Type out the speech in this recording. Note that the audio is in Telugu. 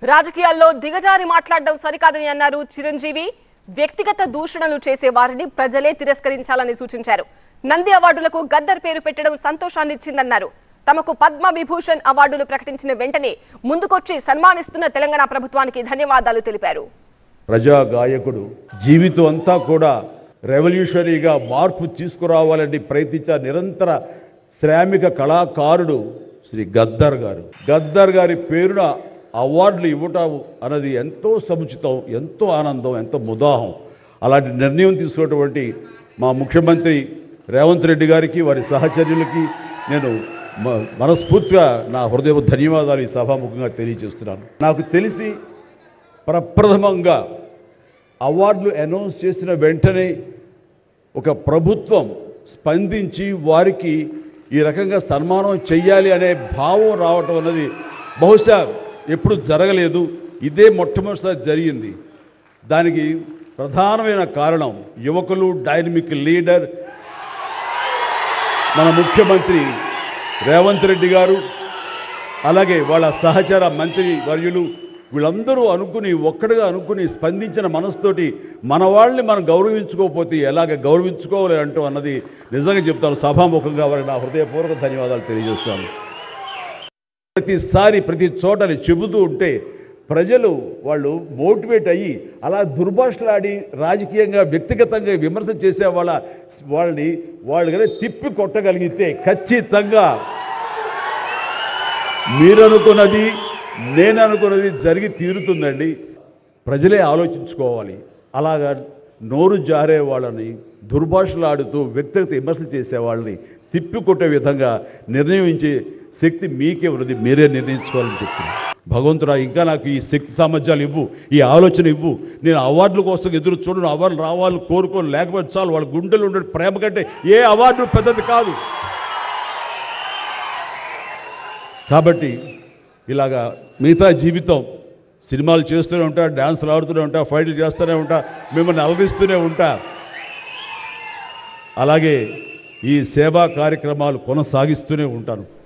రాజకీయాల్లో దిగజారి మాట్లాడడం సరికాదని అన్నారు చిరంజీవి వ్యక్తిగత దూషణలు చేసే వారిని ప్రజలే తిరస్కరించాలని సూచించారు నంది అవార్డులకు గద్దర్ పేరు పెట్టడం సంతోషాన్నిచ్చిందన్నారు తమకు పద్మ విభూషణ్ అవార్డులు ప్రకటించిన వెంటనే ముందుకొచ్చి సన్మానిస్తున్న తెలంగాణ ప్రభుత్వానికి ధన్యవాదాలు తెలిపారు ప్రజా గాయకుడు జీవితం అంతా కూడా రెవల్యూషనరీగా మార్పు తీసుకురావాలని ప్రయత్నించే నిరంతర శ్రామిక కళాకారుడు శ్రీ గద్దర్ గారు గద్దర్ గారి పేరున అవార్డులు ఇవ్వటం అన్నది ఎంతో సముచితం ఎంతో ఆనందం ఎంతో ముదాహం అలాంటి నిర్ణయం తీసుకున్నటువంటి మా ముఖ్యమంత్రి రేవంత్ రెడ్డి గారికి వారి సహచర్యులకి నేను మ- మనస్ఫూర్తిగా నా హృదయ ధన్యవాదాలు ఈ సభాముఖంగా తెలియజేస్తున్నాను నాకు తెలిసి ప్రప్రథమంగా అవార్డులు అనౌన్స్ చేసిన వెంటనే ఒక ప్రభుత్వం స్పందించి వారికి ఈ రకంగా సన్మానం చెయ్యాలి అనే భావం రావటం అన్నది బహుశా ఎప్పుడు జరగలేదు ఇదే మొట్టమొదటిసారి జరిగింది దానికి ప్రధానమైన కారణం యువకులు డైనమిక్ లీడర్ మన ముఖ్యమంత్రి రేవంత్ రెడ్డి గారు అలాగే వాళ్ళ సహచర మంత్రి వర్యులు వీళ్ళందరూ అనుకుని ఒక్కడిగా అనుకుని స్పందించిన మనసుతోటి మన వాళ్ళని మనం గౌరవించుకోకపోతే ఎలాగ గౌరవించుకోవాలి అంటూ అన్నది నిజంగా చెప్తాను సభాముఖంగా వారికి నా హృదయపూర్వక ధన్యవాదాలు తెలియజేస్తాను ప్రతిసారి ప్రతి చోటని చెబుతూ ఉంటే ప్రజలు వాళ్ళు మోటివేట్ అయ్యి అలా దుర్భాషలాడి రాజకీయంగా వ్యక్తిగతంగా విమర్శ చేసే వాళ్ళ వాళ్ళని వాళ్ళు కనుక తిప్పి కొట్టగలిగితే ఖచ్చితంగా మీరు అనుకున్నది నేను అనుకున్నది జరిగి తీరుతుందండి ప్రజలే ఆలోచించుకోవాలి అలాగా నోరు జారే వాళ్ళని దుర్భాషలాడుతూ వ్యక్తిగత విమర్శలు చేసే వాళ్ళని తిప్పికొట్టే విధంగా నిర్ణయించే శక్తి మీకే ఉన్నది మీరే నిర్ణయించుకోవాలని చెప్తున్నాను భగవంతుడా ఇంకా నాకు ఈ శక్తి సామర్థ్యాలు ఇవ్వు ఈ ఆలోచన ఇవ్వు నేను అవార్డుల కోసం ఎదురు చూడను అవార్డులు రావాలి కోరుకోను లేకపోతే చాలు వాళ్ళ గుండెలు ఉండే ప్రేమ కంటే ఏ అవార్డు పెద్దది కాదు కాబట్టి ఇలాగా మిగతా జీవితం సినిమాలు చేస్తూనే ఉంటా డ్యాన్సులు ఆడుతూనే ఉంటా ఫైట్లు చేస్తూనే ఉంటా మిమ్మల్ని అలరిస్తూనే ఉంటా అలాగే ఈ సేవా కార్యక్రమాలు కొనసాగిస్తూనే ఉంటాను